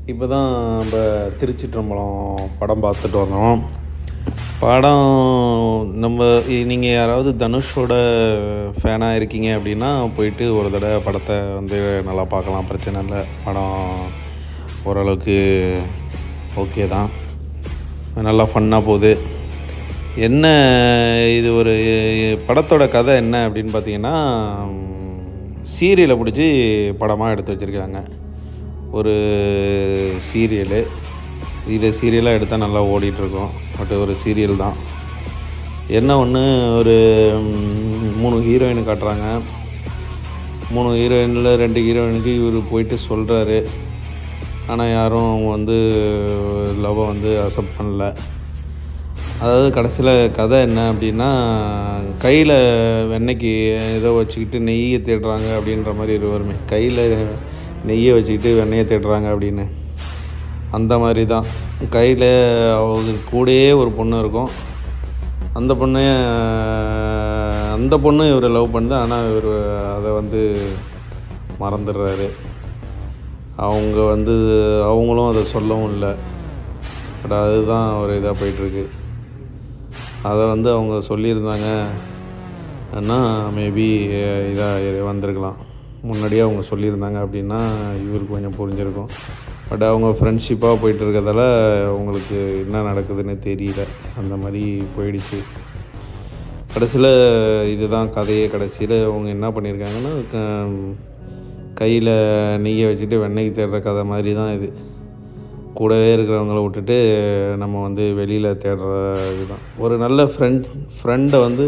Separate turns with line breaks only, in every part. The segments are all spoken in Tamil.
இப்போ தான் நம்ம திருச்சிற்றம்பலம் படம் பார்த்துட்டு வந்தோம் படம் நம்ம நீங்கள் யாராவது தனுஷோட ஃபேனாக இருக்கீங்க அப்படின்னா போயிட்டு ஒரு தடவை படத்தை வந்து நல்லா பார்க்கலாம் பிரச்சனை இல்லை படம் ஓரளவுக்கு ஓகே தான் நல்லா ஃபன்னாக போகுது என்ன இது ஒரு படத்தோட கதை என்ன அப்படின்னு பார்த்தீங்கன்னா சீரியலை பிடிச்சி படமாக எடுத்து வச்சுருக்காங்க ஒரு சீரியலு இது சீரியலாக எடுத்தால் நல்லா ஓடிட்டுருக்கோம் பட் ஒரு சீரியல் தான் என்ன ஒன்று ஒரு ம், மூணு ஹீரோயின் காட்டுறாங்க மூணு ஹீரோயினில் ரெண்டு ஹீரோயினுக்கு இவர் போயிட்டு சொல்கிறாரு ஆனால் யாரும் அவங்க வந்து லவ்வை வந்து அக்செப்ட் பண்ணல அதாவது கடைசியில் கதை என்ன அப்படின்னா கையில் வெண்ணெய்க்கு ஏதோ வச்சுக்கிட்டு நெய்யை தேடுறாங்க அப்படின்ற மாதிரி இது வருமே கையில் நெய்யை வச்சுக்கிட்டு வெண்ணெயை தேடுறாங்க அப்படின்னு அந்த மாதிரி தான் கையில் அவங்க கூடயே ஒரு பொண்ணு இருக்கும் அந்த பொண்ணு அந்த பொண்ணு இவரை லவ் பண்ணுது ஆனால் இவர் அதை வந்து மறந்துடுறாரு அவங்க வந்து அவங்களும் அதை சொல்லவும் இல்லை பட் அதுதான் ஒரு இதாக போயிட்டுருக்கு அதை வந்து அவங்க சொல்லியிருந்தாங்க அண்ணா மேபி இதாக வந்திருக்கலாம் முன்னாடியே அவங்க சொல்லியிருந்தாங்க அப்படின்னா இவருக்கு கொஞ்சம் புரிஞ்சிருக்கும் பட் அவங்க ஃப்ரெண்ட்ஷிப்பாக போயிட்டு இருக்கறதால அவங்களுக்கு என்ன நடக்குதுன்னு தெரியல அந்த மாதிரி போயிடுச்சு கடைசியில் இதுதான் கதையே கடைசியில் அவங்க என்ன பண்ணியிருக்காங்கன்னா க- கையில் நெய்யை வச்சுட்டு வெண்ணெய் தேடுற கதை மாதிரி தான் இது கூடவே இருக்கிறவங்கள விட்டுட்டு நம்ம வந்து வெளியில் தேடுற இதுதான் ஒரு நல்ல ஃப்ரெண்ட் ஃப்ரெண்டை வந்து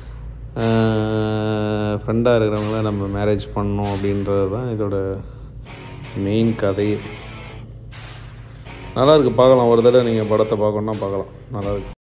ஃப்ரெண்டாக இருக்கிறவங்கள நம்ம மேரேஜ் பண்ணணும் அப்படின்றது தான் இதோட மெயின் கதையே நல்லா இருக்கு பார்க்கலாம் ஒரு தடவை நீங்கள் படத்தை பார்க்கணுன்னா பார்க்கலாம் நல்லா இருக்கு